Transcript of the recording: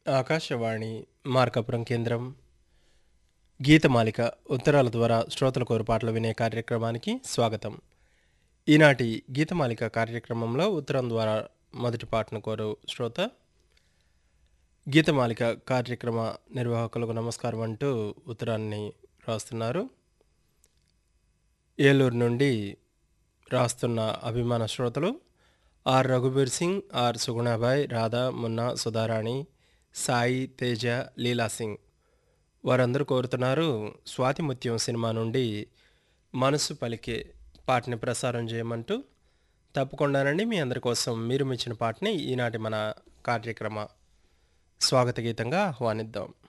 ఆకాశవాణి మార్కాపురం కేంద్రం గీతమాలిక ఉత్తరాల ద్వారా శ్రోతల కోరు పాటలు వినే కార్యక్రమానికి స్వాగతం ఈనాటి గీతమాలిక కార్యక్రమంలో ఉత్తరం ద్వారా మొదటి పాటను కోరు శ్రోత గీతమాలిక కార్యక్రమ నిర్వాహకులకు నమస్కారం అంటూ ఉత్తరాన్ని రాస్తున్నారు ఏలూరు నుండి రాస్తున్న అభిమాన శ్రోతలు ఆర్ రఘుబీర్ సింగ్ ఆర్ సుగుణాబాయ్ రాధా మున్నా సుధారాణి సాయి తేజ లీలా సింగ్ వారందరూ కోరుతున్నారు స్వాతిముత్యం సినిమా నుండి మనసు పలికే పాటని ప్రసారం చేయమంటూ తప్పకుండానండి మీ అందరి కోసం మీరు మెచ్చిన పాటని ఈనాటి మన కార్యక్రమ స్వాగత గీతంగా ఆహ్వానిద్దాం